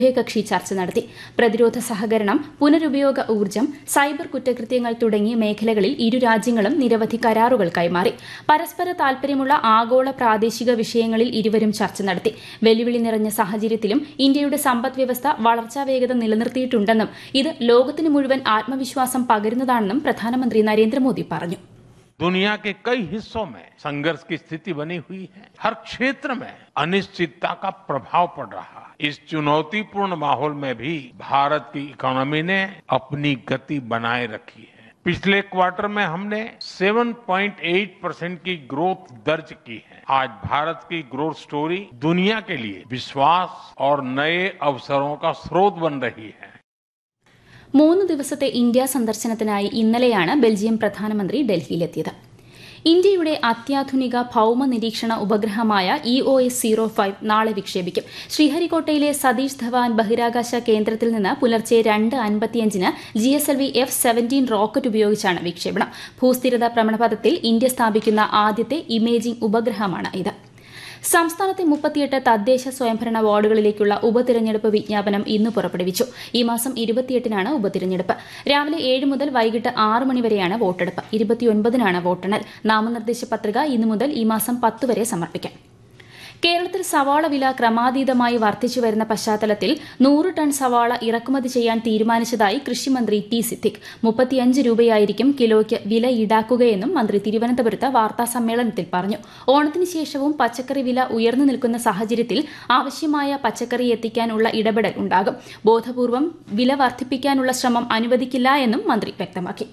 ഉഭയകക്ഷി ചർച്ച നടത്തി പ്രതിരോധ സഹകരണം പുനരുപയോഗ ഊർജ്ജം സൈബർ കുറ്റകൃത്യങ്ങൾ തുടങ്ങിയ മേഖലകളിൽ ഇരു രാജ്യങ്ങളും നിരവധി കരാറുകൾ കൈമാറി പരസ്പര താൽപര്യമുള്ള ആഗോള പ്രാദേശിക വിഷയങ്ങളിൽ ഇരുവരും ചർച്ച നടത്തി വെല്ലുവിളി നിറഞ്ഞ സാഹചര്യത്തിലും ഇന്ത്യയുടെ സമ്പദ് വ്യവസ്ഥ വളർച്ചാ വേഗത നിലനിർത്തിയിട്ടുണ്ടെന്നും ഇത് ലോകത്തിന് മുഴുവൻ ആത്മവിശ്വാസം പകരുന്നതാണെന്നും പ്രധാനമന്ത്രി നരേന്ദ്രമോദി പറഞ്ഞു दुनिया के कई हिस्सों में संघर्ष की स्थिति बनी हुई है हर क्षेत्र में अनिश्चितता का प्रभाव पड़ रहा है इस चुनौतीपूर्ण माहौल में भी भारत की इकोनॉमी ने अपनी गति बनाए रखी है पिछले क्वार्टर में हमने 7.8 परसेंट की ग्रोथ दर्ज की है आज भारत की ग्रोथ स्टोरी दुनिया के लिए विश्वास और नए अवसरों का स्रोत बन रही है മൂന്ന് ദിവസത്തെ ഇന്ത്യ സന്ദർശനത്തിനായി ഇന്നലെയാണ് ബെൽജിയം പ്രധാനമന്ത്രി ഡൽഹിയിലെത്തിയത് ഇന്ത്യയുടെ അത്യാധുനിക ഭൌമ നിരീക്ഷണ ഉപഗ്രഹമായ E O S zero five നാളെ വിക്ഷേപിക്കും ശ്രീഹരിക്കോട്ടയിലെ സതീഷ് ധവാൻ ബഹിരാകാശ കേന്ദ്രത്തിൽ നിന്ന് പുലർച്ചെ രണ്ട് അൻപത്തിയഞ്ചിന് G S L V F seventeen rocket ഉപയോഗിച്ചാണ് വിക്ഷേപണം ഭൂസ്ഥിരത ഭ്രമണപഥത്തിൽ ഇന്ത്യ സ്ഥാപിക്കുന്ന ആദ്യത്തെ ഇമേജിംഗ് ഉപഗ്രഹമാണ് ഇത് സംസ്ഥാനത്തെ മുപ്പത്തിയെട്ട് തദ്ദേശ സ്വയംഭരണ വാർഡുകളിലേക്കുള്ള ഉപതിരഞ്ഞെടുപ്പ് വിജ്ഞാപനം ഇന്ന് പുറപ്പെടുവിച്ചു ഈ മാസം ഇരുപത്തിയെട്ടിനാണ് ഉപതിരഞ്ഞെടുപ്പ് രാവിലെ ഏഴ് മുതൽ വൈകിട്ട് ആറ് മണിവരെയാണ് വോട്ടെടുപ്പ് ഇരുപത്തിയൊൻപതിനാണ് വോട്ടെണ്ണൽ നാമനിർദ്ദേശ പത്രിക ഇന്നു മുതൽ ഈ മാസം പത്ത് വരെ സമർപ്പിക്കാം കേരളത്തിൽ സവാള വില ക്രമാതീതമായി വർദ്ധിച്ചു വരുന്ന പശ്ചാത്തലത്തിൽ നൂറ് ടൺ സവാള ഇറക്കുമതി ചെയ്യാൻ തീരുമാനിച്ചതായി കൃഷിമന്ത്രി ടി സിദ്ദിഖ് മുപ്പത്തിയഞ്ച് രൂപയായിരിക്കും കിലോയ്ക്ക് വില ഈടാക്കുകയെന്നും മന്ത്രി തിരുവനന്തപുരത്ത് വാർത്താ സമ്മേളനത്തിൽ പറഞ്ഞു ഓണത്തിന് ശേഷവും പച്ചക്കറി വില ഉയർന്നു നിൽക്കുന്ന സാഹചര്യത്തിൽ ആവശ്യമായ പച്ചക്കറി എത്തിക്കാനുള്ള ഇടപെടൽ ഉണ്ടാകും ബോധപൂർവം വില വർദ്ധിപ്പിക്കാനുള്ള ശ്രമം അനുവദിക്കില്ല എന്നും മന്ത്രി വ്യക്തമാക്കി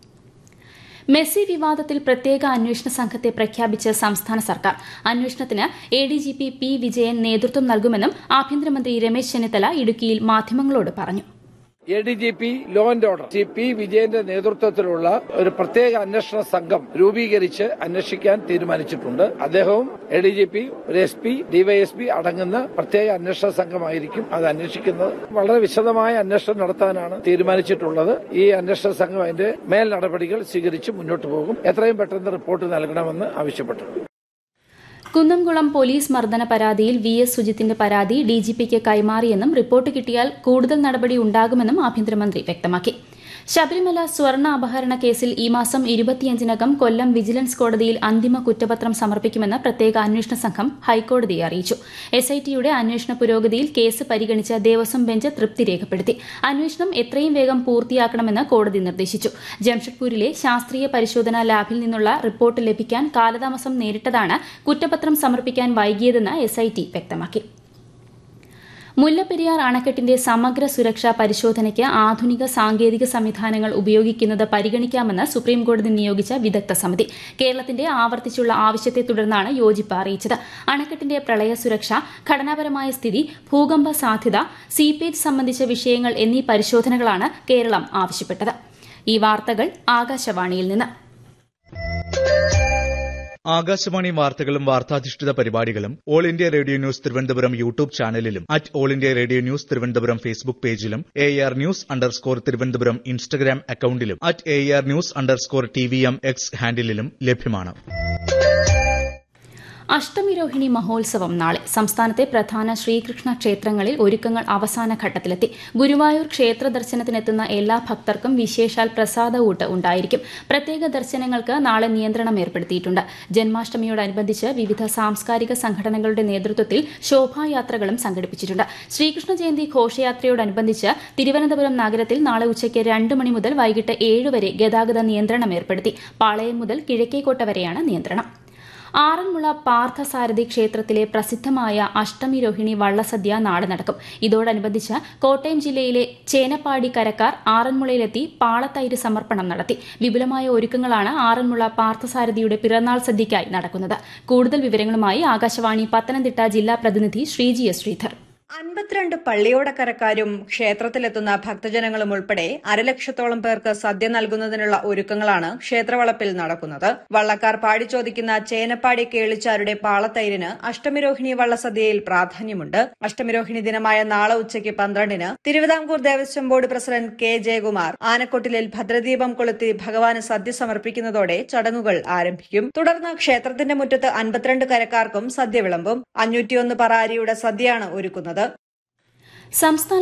മെസ്സി വിവാദത്തിൽ പ്രത്യേക അന്വേഷണ സംഘത്തെ പ്രഖ്യാപിച്ച് സംസ്ഥാന സർക്കാർ അന്വേഷണത്തിന് A D G P P Vijayan നേതൃത്വം നൽകുമെന്നും ആഭ്യന്തരമന്ത്രി രമേശ് ചെന്നിത്തല ഇടുക്കിയിൽ മാധ്യമങ്ങളോട് പറഞ്ഞു A D G P law and order C P വിജയന്റെ നേതൃത്വത്തിലുള്ള ഒരു പ്രത്യേക അന്വേഷണ സംഘം രൂപീകരിച്ച് അന്വേഷിക്കാൻ തീരുമാനിച്ചിട്ടുണ്ട് അദ്ദേഹവും എ ഡി ജി പി ഒരു എസ് പി ഡിവൈഎസ്പി അടങ്ങുന്ന പ്രത്യേക അന്വേഷണ സംഘമായിരിക്കും അത് അന്വേഷിക്കുന്നത് വളരെ വിശദമായ അന്വേഷണം നടത്താനാണ് തീരുമാനിച്ചിട്ടുള്ളത് ഈ അന്വേഷണ സംഘം അതിന്റെ മേൽ നടപടികൾ സ്വീകരിച്ച് മുന്നോട്ട് പോകും എത്രയും പെട്ടെന്ന് റിപ്പോർട്ട് നൽകണമെന്ന് ആവശ്യപ്പെട്ടു കുന്നംകുളം പോലീസ് മർദ്ദന പരാതിയിൽ വി എസ് സുജിത്തിന്റെ പരാതി ഡിജിപിക്ക് കൈമാറിയെന്നും റിപ്പോർട്ട് കിട്ടിയാൽ കൂടുതൽ നടപടി ഉണ്ടാകുമെന്നും ആഭ്യന്തരമന്ത്രി വ്യക്തമാക്കി ശബരിമല സ്വർണ്ണ അപഹരണ കേസിൽ ഈ മാസം ഇരുപത്തിയഞ്ചിനകം കൊല്ലം വിജിലൻസ് കോടതിയിൽ അന്തിമ കുറ്റപത്രം സമർപ്പിക്കുമെന്ന് പ്രത്യേക അന്വേഷണ സംഘം ഹൈക്കോടതിയെ അറിയിച്ചു എസ് ഐ ടിയുടെ അന്വേഷണ പുരോഗതിയിൽ കേസ് പരിഗണിച്ച ദേവസ്വം ബെഞ്ച് തൃപ്തി രേഖപ്പെടുത്തി അന്വേഷണം എത്രയും വേഗം പൂർത്തിയാക്കണമെന്ന് കോടതി നിർദ്ദേശിച്ചു ജംഷഡ്പൂരിലെ ശാസ്ത്രീയ പരിശോധനാ ലാബിൽ നിന്നുള്ള റിപ്പോർട്ട് ലഭിക്കാൻ കാലതാമസം നേരിട്ടതാണ് കുറ്റപത്രം സമർപ്പിക്കാൻ വൈകിയതെന്ന് എസ് ഐ ടി വ്യക്തമാക്കി മുല്ലപ്പെരിയാർ അണക്കെട്ടിന്റെ സമഗ്ര സുരക്ഷാ പരിശോധനയ്ക്ക് ആധുനിക സാങ്കേതിക സംവിധാനങ്ങൾ ഉപയോഗിക്കുന്നത് പരിഗണിക്കാമെന്ന് സുപ്രീംകോടതി നിയോഗിച്ച വിദഗ്ധ സമിതി കേരളത്തിന്റെ ആവർത്തിച്ചുള്ള ആവശ്യത്തെ തുടർന്നാണ് യോജിപ്പ് അറിയിച്ചത് അണക്കെട്ടിന്റെ പ്രളയ സുരക്ഷ ഘടനാപരമായ സ്ഥിതി ഭൂകമ്പ സാധ്യത സീപ്പേജ് സംബന്ധിച്ച വിഷയങ്ങൾ എന്നീ പരിശോധനകളാണ് കേരളം ആവശ്യപ്പെട്ടത് ഈ വാർത്തകൾ ആകാശവാണിയിൽ നിന്ന് ആകാശവാണി വാർത്തകളും വാർത്താധിഷ്ഠിത പരിപാടികളും all India radio news Thiruvananthapuram YouTube ചാനലിലും at all India radio news Thiruvananthapuram Facebook പേജിലും A R news underscore Thiruvananthapuram Instagram അക്കൌണ്ടിലും at A R news underscore T V M X ഹാൻഡിലും ലഭ്യമാണ് അഷ്ടമിരോഹിണി മഹോത്സവം നാളെ സംസ്ഥാനത്തെ പ്രധാന ശ്രീകൃഷ്ണ ക്ഷേത്രങ്ങളിൽ ഒരുക്കങ്ങൾ അവസാന ഘട്ടത്തിലെത്തി ഗുരുവായൂർ ക്ഷേത്ര ദർശനത്തിനെത്തുന്ന എല്ലാ ഭക്തർക്കും വിശേഷാൽ പ്രസാദ ഊട്ട് ഉണ്ടായിരിക്കും പ്രത്യേക ദർശനങ്ങൾക്ക് നാളെ നിയന്ത്രണം ഏർപ്പെടുത്തിയിട്ടുണ്ട് ജന്മാഷ്ടമിയോടനുബന്ധിച്ച് വിവിധ സാംസ്കാരിക സംഘടനകളുടെ നേതൃത്വത്തിൽ ശോഭായാത്രകളും സംഘടിപ്പിച്ചിട്ടുണ്ട് ശ്രീകൃഷ്ണ ജയന്തി ഘോഷയാത്രയോടനുബന്ധിച്ച് തിരുവനന്തപുരം നഗരത്തിൽ നാളെ ഉച്ചയ്ക്ക് രണ്ട് മണി മുതൽ വൈകിട്ട് ഏഴ് വരെ ഗതാഗത നിയന്ത്രണം ഏർപ്പെടുത്തി പാളയം മുതൽ കിഴക്കേക്കോട്ട വരെയാണ് നിയന്ത്രണം ആറന്മുള പാർത്ഥസാരഥി ക്ഷേത്രത്തിലെ പ്രസിദ്ധമായ അഷ്ടമി രോഹിണി വള്ളസദ്യ നാളെ നടക്കും ഇതോടനുബന്ധിച്ച് കോട്ടയം ജില്ലയിലെ ചേനപ്പാടി കരക്കാർ ആറന്മുളയിലെത്തി പാളത്തൈര് സമർപ്പണം നടത്തി വിപുലമായ ഒരുക്കങ്ങളാണ് ആറന്മുള പാർത്ഥസാരഥിയുടെ പിറന്നാൾ സദ്യയ്ക്കായി നടക്കുന്നത് കൂടുതൽ വിവരങ്ങളുമായി ആകാശവാണി പത്തനംതിട്ട ജില്ലാ പ്രതിനിധി ശ്രീജി എസ് ശ്രീധർ അൻപത്തിരണ്ട് പള്ളിയോടക്കരക്കാരും ക്ഷേത്രത്തിലെത്തുന്ന ഭക്തജനങ്ങളും ഉൾപ്പെടെ അരലക്ഷത്തോളം പേർക്ക് സദ്യ നൽകുന്നതിനുള്ള ഒരുക്കങ്ങളാണ് ക്ഷേത്രവളപ്പിൽ നടക്കുന്നത് വള്ളക്കാർ പാടിച്ചോദിക്കുന്ന ചേനപ്പാടി കേളിച്ചാരുടെ പാളത്തൈരിന് അഷ്ടമിരോഹിണി വള്ളസദ്യയിൽ പ്രാധാന്യമുണ്ട് അഷ്ടമിരോഹിണി ദിനമായ നാളെ ഉച്ചയ്ക്ക് പന്ത്രണ്ടിന് Thiruvithamkoor Devaswom board president K Jayakumar ആനക്കൊട്ടിലിൽ ഭദ്രദീപം കൊളുത്തി ഭഗവാന് സദ്യ സമർപ്പിക്കുന്നതോടെ ചടങ്ങുകൾ ആരംഭിക്കും തുടർന്ന് ക്ഷേത്രത്തിന്റെ മുറ്റത്ത് അൻപത്തിരണ്ട് കരക്കാർക്കും സദ്യ വിളമ്പും അഞ്ഞൂറ്റിയൊന്ന് പറ അരിയുടെ സദ്യയാണ് ഒരുക്കുന്നത് സംസ്ഥാന